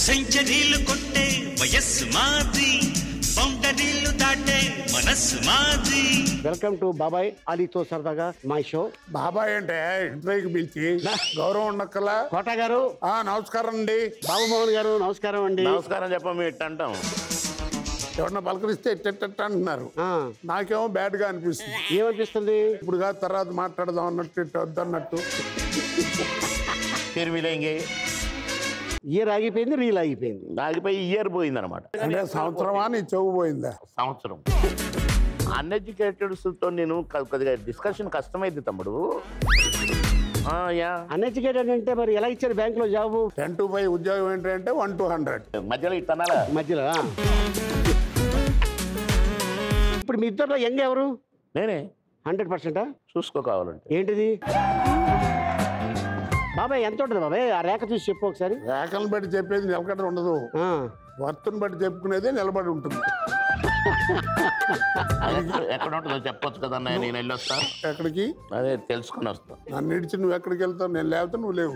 సెంచరీలు కొట్టే వయస్సు మాది బౌండరీలు దాటే మనస్సు మాది వెల్కమ్ టు బాబాయ్ అలీతో సరదాగా మై షో బాబాయ్ అంటే ఇంటర్వ్యూకి పిలిచి గౌరవం ఉండక్కలా కోట గారు ఆ నమస్కారం అండి బాబుమోహన్ గారు నమస్కారం అండి నమస్కారం చెప్ప ఇట్ట అంటాం ఎవరన్నా పలకరిస్తే ఎట్టెట్ట అంటున్నారు ఆ, నాకేమో బ్యాడ్ గా అనిపిస్తుంది ఏమనిపిస్తుంది ఇప్పుడు కాదు తర్వాత మాట్లాడదాం అన్నట్టు ఇట్ట వద్దన్నట్టు పేరు మిలేంగి ఇయర్ ఆగిపోయింది రీల్ ఆగిపోయింది ఆగిపోయి ఇయర్ పోయింది అనమాట అంటే సంవత్సరమా నీ చెవు పోయిందా సంవత్సరం అన్ఎడ్యుకేటెడ్స్ తో నేను క- కొద్దిగా డిస్కషన్ కష్టమైంది తమ్ముడు ఆ, యా అన్ఎడ్యుకేటెడ్ అంటే మరి ఎలా ఇచ్చారు బ్యాంక్ లో జాబు టెన్ టు ఫైవ్ ఉద్యోగం ఏంటంటే వన్ టు హండ్రెడ్ మధ్యలో ఇట్టనాలా మధ్యలో ఆ. ఇప్పుడు మీ ఇద్దరు యంగ్ ఎవరు నేనే హండ్రెడ్ పర్సెంటా చూసుకో కావాలంటే ఏంటిది బాబాయ్ ఎంత ఉంటుంది బాబాయ్ ఆ రేఖ చూసి చెప్పు ఒకసారి రేఖలను బట్టి చెప్పేది నిలకడ ఉండదు ఆ, వర్తను బట్టి చెప్పుకునేదే నిలబడి ఉంటుంది అది ఎక్కడ ఉంటుందో చెప్పొచ్చు కదా అన్నయ్య నేను వెళ్ళొస్తా ఎక్కడికి అదే తెలుసుకుని వస్తా నన్ను ఇడిచి నువ్వు ఎక్కడికి వెళ్తావు నేను లేకపోతే నువ్వు లేవు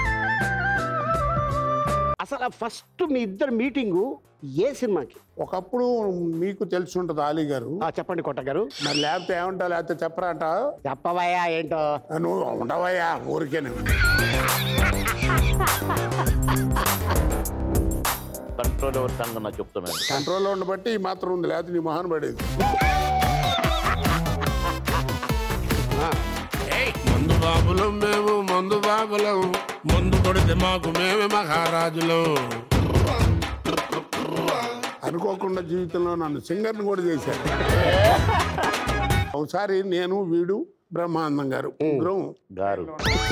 అసలు ఫస్ట్ మీ ఇద్దరు మీటింగు ఏ సినిమాకి ఒకప్పుడు మీకు తెలిసి ఉంటుంది ఆలీ గారు ఆ, చెప్పండి కొట్ట గారు మరి లేకపోతే ఏమంటా లేకపోతే చెప్పరా అంట చెప్పవయ్యా ఏంటో నువ్వు ఉండవయ్యా ఊరికే నువ్వు కంట్రోల్ ఎవరి సంగతి నాకు చెప్తున్నాను కంట్రోల్లో ఉండబట్టి ఈ మాత్రం ఉంది లేకపోతే నీ మొహన్ పడేది మందు బాబులం మేము మందు బాబులం మందు కొడితే మాకు మేమే మహారాజులం అనుకోకుండా జీవితంలో నన్ను సింగర్ని కూడా చేశారు ఒకసారి నేను వీడు బ్రహ్మానందం గారు ముగ్గురం గారు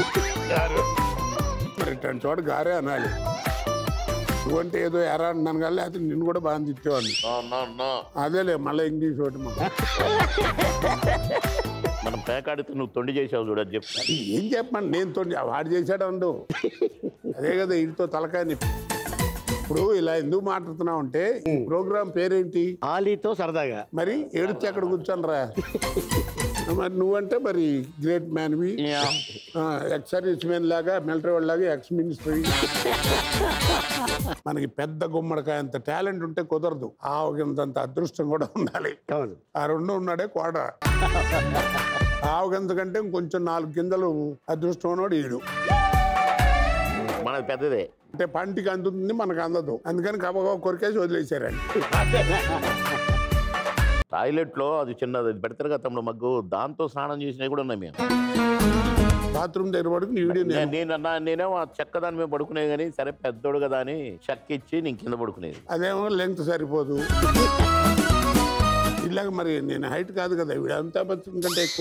మరి ఇట్లాంటి చోట గారే అనాలి నువ్వంటే ఏదో ఎరా అంటున్నాను కానీ లేకపోతే నిన్ను కూడా బాగా తిట్టేవాడిని నో, నో, నో. అదేలే మళ్ళీ ఇంగ్లీష్ ఒకటి మాకు. మనం పేకాడితే నువ్వు తొండి చేసావు చూడదు చెప్తా ఏం చెప్పండి నేను తోటి వాడు చేశాడు అండు అదే కదా వీటితో తలకాయ నొప్పి. ఇప్పుడు ఇలా ఎందుకు మాట్లాడుతున్నావు అంటే ప్రోగ్రామ్ పేరేంటి ఆలీతో సరదాగా మరి ఏడుచి అక్కడ కూర్చొని రా మరి నువ్వంటే మరి గ్రేట్ మ్యాన్వి ఎక్స్ సర్వీస్ మ్యాన్ లాగా మిలిటరీ వాళ్ళ లాగా ఎక్స్ మినిస్టర్ మనకి పెద్ద గుమ్మడికాయ అంత టాలెంట్ ఉంటే కుదరదు ఆవగింతంత అదృష్టం కూడా ఉండాలి అవును ఆ రెండు ఉన్నాడే కోడ ఆవగింత కంటే ఇంకొంచెం నాలుగు గింజలు అదృష్టం ఉన్నాడు ఈడు మనది పెద్దదే అంటే పంటికి అందుతుంది మనకు అందదు అందుకని కబగా కొరికేసి వదిలేశారండి టాయిలెట్ లో అది చిన్నది అది పెడతారు కదా తమ్ముడు మగ్గు దాంతో స్నానం చేసినవి కూడా ఉన్నాయి మేము బాత్రూమ్ దగ్గర పడుకుని ఈ వీడియో నే- నేను నేను అన్నా నేనేమో ఆ చెక్క దాని మీద పడుకునేది కానీ సరే పెద్దోడు కదా అని చెక్క ఇచ్చి నేను కింద పడుకునేది అదేమో లెంగ్త్ సరిపోదు ఇలాగ మరి నేను హైట్ కాదు కదా వీడు అమితాబ్ బచ్చన్ కంటే ఎక్కువ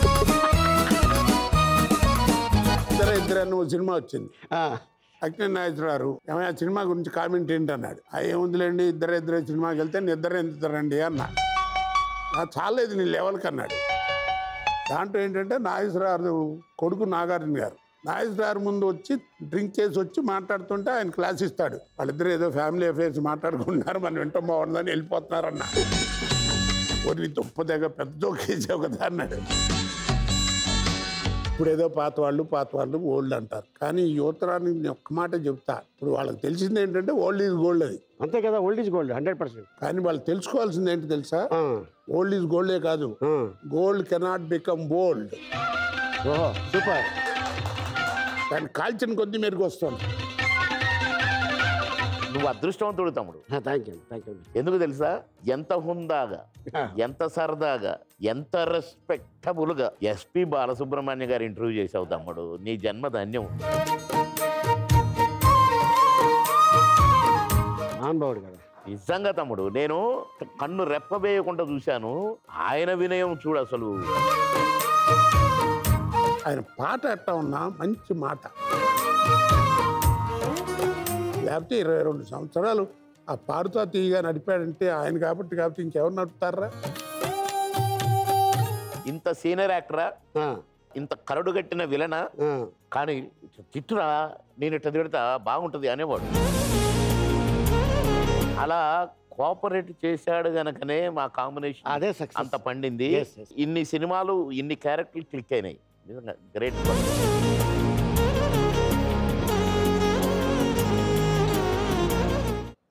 ఇద్దరు ఇద్దరు నువ్వు సినిమా వచ్చింది ఆ, అక్కినే నాగేశ్వరరావు ఏమయ్య ఆ సినిమా గురించి కామెంట్ ఏంటి అన్నాడు ఆ ఏముందిలేండి ఇద్దరు ఇద్దరు సినిమాకి వెళ్తే నిద్ర ఎందుతారండి అన్నా "ఆ, చాలేదు నీ లెవెల్కి అన్నాడు దాంట్లో ఏంటంటే నాగేశ్వరరావు కొడుకు నాగార్జున గారు నాగేశ్వరరావు ముందు వచ్చి డ్రింక్ చేసి వచ్చి మాట్లాడుతుంటే ఆయన క్లాస్ ఇస్తాడు వాళ్ళిద్దరు ఏదో ఫ్యామిలీ అఫైర్స్ మాట్లాడుకుంటున్నారు మనం వింటాం బాగుందని వెళ్ళిపోతున్నారన్న ఒరి దుప్ప దగ్గర పెద్ద జోకేసావు కదా అన్నాడు ఇప్పుడు ఏదో పాత వాళ్ళు పాత వాళ్ళు ఓల్డ్ అంటారు కానీ ఈ యువతరానికి నేను ఒక్క మాట చెప్తా ఇప్పుడు వాళ్ళకి తెలిసింది ఏంటంటే ఓల్డ్ ఈజ్ గోల్డ్ అది అంతే కదా old is gold hundred percent కానీ వాళ్ళు తెలుసుకోవాల్సింది ఏంటి తెలుసా ఓల్డ్ ఈజ్ గోల్డే కాదు గోల్డ్ కెనాట్ బికమ్ బోల్డ్ ఓహో సూపర్ దాన్ని కాల్చిన కొద్దీ మెరుగు వస్తుంది నువ్వు అదృష్టవంతుడు తమ్ముడు థ్యాంక్ యూ థ్యాంక్ యూ ఎందుకు తెలుసా ఎంత హుందాగా ఎంత సరదాగా ఎంత రెస్పెక్టబుల్ గా ఎస్పి బాలసుబ్రహ్మణ్య గారు ఇంటర్వ్యూ చేసావు తమ్ముడు నీ జన్మ ధన్యం మహానుభావుడు కదా నిజంగా తమ్ముడు నేను కన్ను రెప్పవేయకుండా చూశాను ఆయన వినయం చూడు అసలు ఆయన పాట ఎట్టా ఉన్నా మంచి మాట లేకపోతే ఇరవై రెండు సంవత్సరాలు ఆ పాడుతా తీయగా నడిపాడంటే ఆయన కాబట్టి కాబట్టి ఇంకెవరు నడుపుతారా ఇంత సీనియర్ యాక్టరా ఆ, ఇంత కరడు కట్టిన విలన ఆ, కానీ తిట్టురా నేను ఇట్ట తిడతా బాగుంటుంది అనేవాడు అలా కోఆపరేట్ చేశాడు గనకనే మా కాంబినేషన్ అదే సక్సెస్ అంత పండింది Yes, yes. ఇన్ని సినిమాలు ఇన్ని క్యారెక్టర్లు క్లిక్ అయినాయి నిజంగా గ్రేట్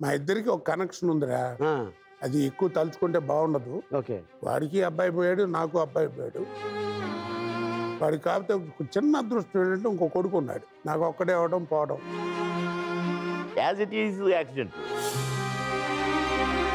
మా ఇద్దరికి ఒక కనెక్షన్ ఉందిరా ఆ, అది ఎక్కువ తలుచుకుంటే బాగుండదు ఓకే వాడికి అబ్బాయి పోయాడు నాకు అబ్బాయి పోయాడు వాడికి కాకపోతే ఒక చిన్న అదృష్టం ఏంటంటే ఇంకో కొడుకు ఉన్నాడు నాకు ఒక్కడే అవడం పోవడం యాజ్ ఇట్ ఈజ్ యాక్సిడెంట్